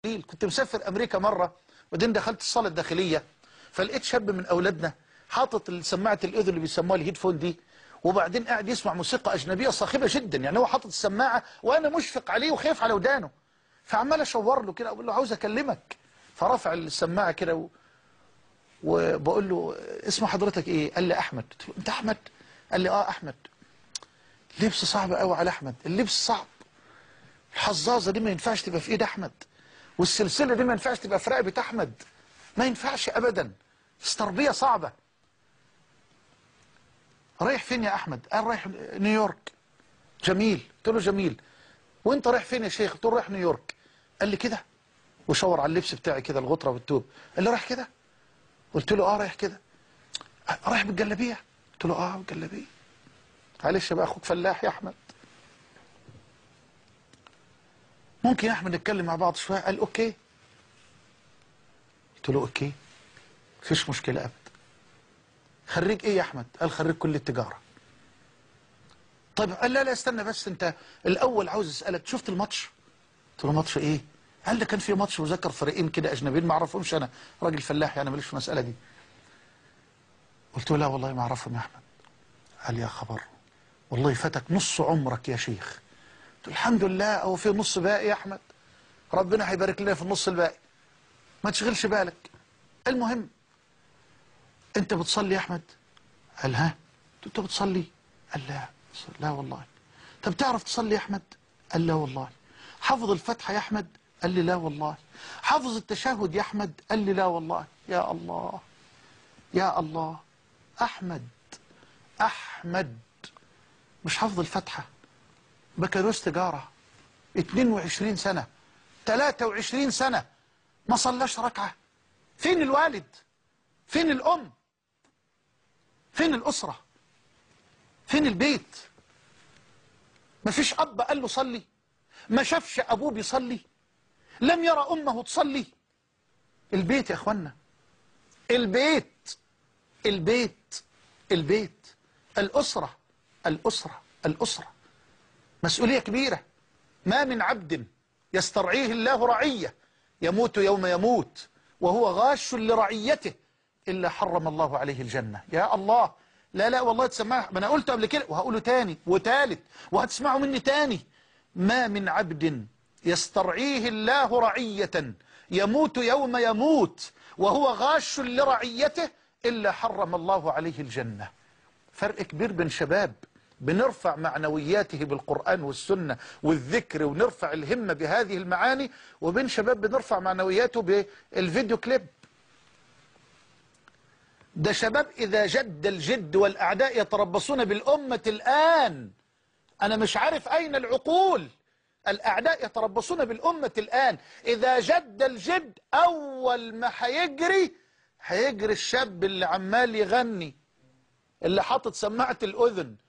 كنت مسافر امريكا مره وبعدين دخلت الصاله الداخليه فلقيت شاب من اولادنا حاطط سماعه الاذن اللي بيسموها الهيدفون دي وبعدين قاعد يسمع موسيقى اجنبيه صاخبه جدا يعني هو حاطط السماعه وانا مشفق عليه وخايف على ودانه فعمال اشاور له كده اقول له عاوز اكلمك فرفع السماعه كده و... وبقول له اسم حضرتك ايه قال لي احمد قلت له انت احمد قال لي اه احمد لبس صعب قوي على احمد اللبس صعب الحظاظه دي ما ينفعش تبقى في ايد احمد والسلسله دي ما ينفعش تبقى في رقبه احمد ما ينفعش ابدا تربيه صعبه رايح فين يا احمد قال رايح نيويورك جميل قلت له جميل وانت رايح فين يا شيخ قلت له رايح نيويورك قال لي كده وشاور على اللبس بتاعي كده الغطره والتوب قال لي رايح كده قلت له اه رايح كده رايح بالجلابيه قلت له اه بالجلابيه معلش بقى اخوك فلاح يا احمد ممكن يا احمد نتكلم مع بعض شويه قال اوكي قلت له اوكي مفيش مشكله ابدا خريج ايه يا احمد قال خريج كليه التجاره طيب قال لا لا استنى بس انت الاول عاوز اسالك شفت الماتش قلت له ماتش ايه قال ده كان في ماتش وذكر فريقين كده اجنبيين ما اعرفهمش انا راجل فلاح يعني ماليش في المساله دي قلت له لا والله ما اعرفهم يا احمد قال يا خبر والله فاتك نص عمرك يا شيخ قلت له الحمد لله او في نص باقي يا احمد ربنا هيبارك لنا في النص الباقي ما تشغلش بالك المهم انت بتصلي يا احمد قال ها قلت له انت بتصلي قال لا لا والله طب تعرف تصلي يا احمد قال لا والله حافظ الفتحه يا احمد قال لي لا والله حافظ التشهد يا احمد قال لي لا والله يا الله يا الله احمد احمد مش حافظ الفتحه بكالوريوس تجاره 22 سنه 23 سنه ما صلاش ركعه فين الوالد فين الام فين الاسره فين البيت ما فيش اب قال له صلي ما شافش ابوه بيصلي لم يرى امه تصلي البيت يا اخوانا البيت البيت البيت الاسره الاسره الاسره مسؤوليه كبيره ما من عبد يسترعيه الله رعيه يموت يوم يموت وهو غاش لرعيته إلا حرم الله عليه الجنة يا الله لا لا والله تسمعها ما أنا قلته قبل كده وهقوله تاني وتالت وهتسمعه مني تاني ما من عبد يسترعيه الله رعية يموت يوم يموت وهو غاش لرعيته إلا حرم الله عليه الجنة فرق كبير بين شباب بنرفع معنوياته بالقرآن والسنة والذكر ونرفع الهمة بهذه المعاني وبين شباب بنرفع معنوياته بالفيديو كليب ده شباب إذا جد الجد والأعداء يتربصون بالأمة الآن أنا مش عارف أين العقول الأعداء يتربصون بالأمة الآن إذا جد الجد أول ما هيجري هيجري الشاب اللي عمال يغني اللي حاطط سماعة الأذن